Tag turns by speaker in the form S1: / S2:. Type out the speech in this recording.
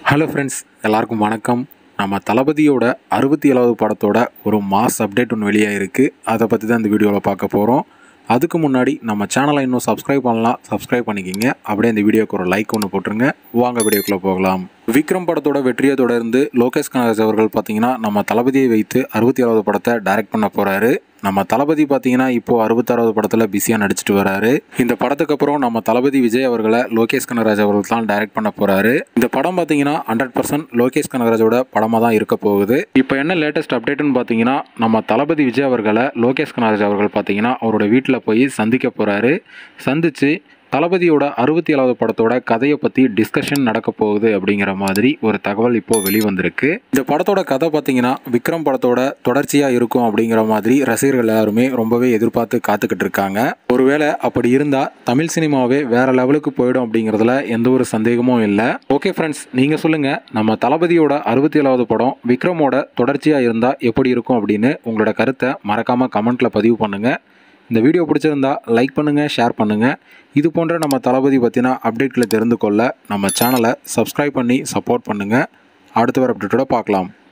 S1: hello friends எல்லாருக்கும் வணக்கம் நம்ம தளபதியோட அறுபத்தி ஏழாவது படத்தோட ஒரு மாஸ் அப்டேட் ஒன்று வெளியாகிருக்கு அதை பற்றி தான் இந்த வீடியோவில் பார்க்க போகிறோம் அதுக்கு முன்னாடி நம்ம சேனலை இன்னும் சப்ஸ்கிரைப் பண்ணலாம் சப்ஸ்கிரைப் பண்ணிக்கிங்க அப்படியே இந்த வீடியோக்கு ஒரு லைக் ஒன்று போட்டுருங்க வாங்க வீடியோக்குள்ளே போகலாம் விக்ரம் படத்தோட வெற்றியை தொடர்ந்து லோகேஷ் கனகராஜ் அவர்கள் பார்த்தீங்கன்னா நம்ம தளபதியை வைத்து அறுபத்தி ஏழாவது படத்தை டைரக்ட் பண்ண போகிறாரு நம்ம தளபதி பார்த்தீங்கன்னா இப்போ அறுபத்தாறாவது படத்தில் பிஸியாக நடிச்சிட்டு வராரு இந்த படத்துக்கு அப்புறம் நம்ம தளபதி விஜய் அவர்களை லோகேஷ் கனகராஜ் அவர்கள் தான் டைரக்ட் பண்ண போறாரு இந்த படம் பார்த்தீங்கன்னா ஹண்ட்ரட் பர்சன்ட் லோகேஷ் கனகராஜோட படமாக தான் இருக்க போகுது இப்போ என்ன லேட்டஸ்ட் அப்டேட்னு பார்த்தீங்கன்னா நம்ம தளபதி விஜய் அவர்களை லோகேஷ் கனகராஜ் அவர்கள் பார்த்தீங்கன்னா அவரோட வீட்டில் போய் சந்திக்க போறாரு சந்திச்சு தளபதியோட அறுபத்தி ஏழாவது படத்தோட கதையை பற்றி டிஸ்கஷன் நடக்க போகுது அப்படிங்கிற மாதிரி ஒரு தகவல் இப்போ வெளிவந்திருக்கு இந்த படத்தோட கதை பார்த்தீங்கன்னா விக்ரம் படத்தோட தொடர்ச்சியாக இருக்கும் அப்படிங்கிற மாதிரி ரசிகர்கள் எல்லாருமே ரொம்பவே எதிர்பார்த்து காத்துக்கிட்டு இருக்காங்க ஒருவேளை அப்படி இருந்தால் தமிழ் சினிமாவே வேற லெவலுக்கு போயிடும் அப்படிங்கிறதுல எந்த ஒரு சந்தேகமும் இல்லை ஓகே ஃப்ரெண்ட்ஸ் நீங்கள் சொல்லுங்கள் நம்ம தளபதியோட அறுபத்தி ஏழாவது படம் விக்ரமோட தொடர்ச்சியாக இருந்தால் எப்படி இருக்கும் அப்படின்னு உங்களோட கருத்தை மறக்காமல் கமெண்ட்டில் பதிவு பண்ணுங்கள் இந்த வீடியோ பிடிச்சிருந்தா லைக் பண்ணுங்கள் ஷேர் பண்ணுங்கள் இது போன்ற நம்ம தளபதி பற்றின அப்டேட்களை தெரிந்து கொள்ள நம்ம சேனலை சப்ஸ்கிரைப் பண்ணி சப்போர்ட் பண்ணுங்கள் அடுத்த வர அப்டேட்டோட பார்க்கலாம்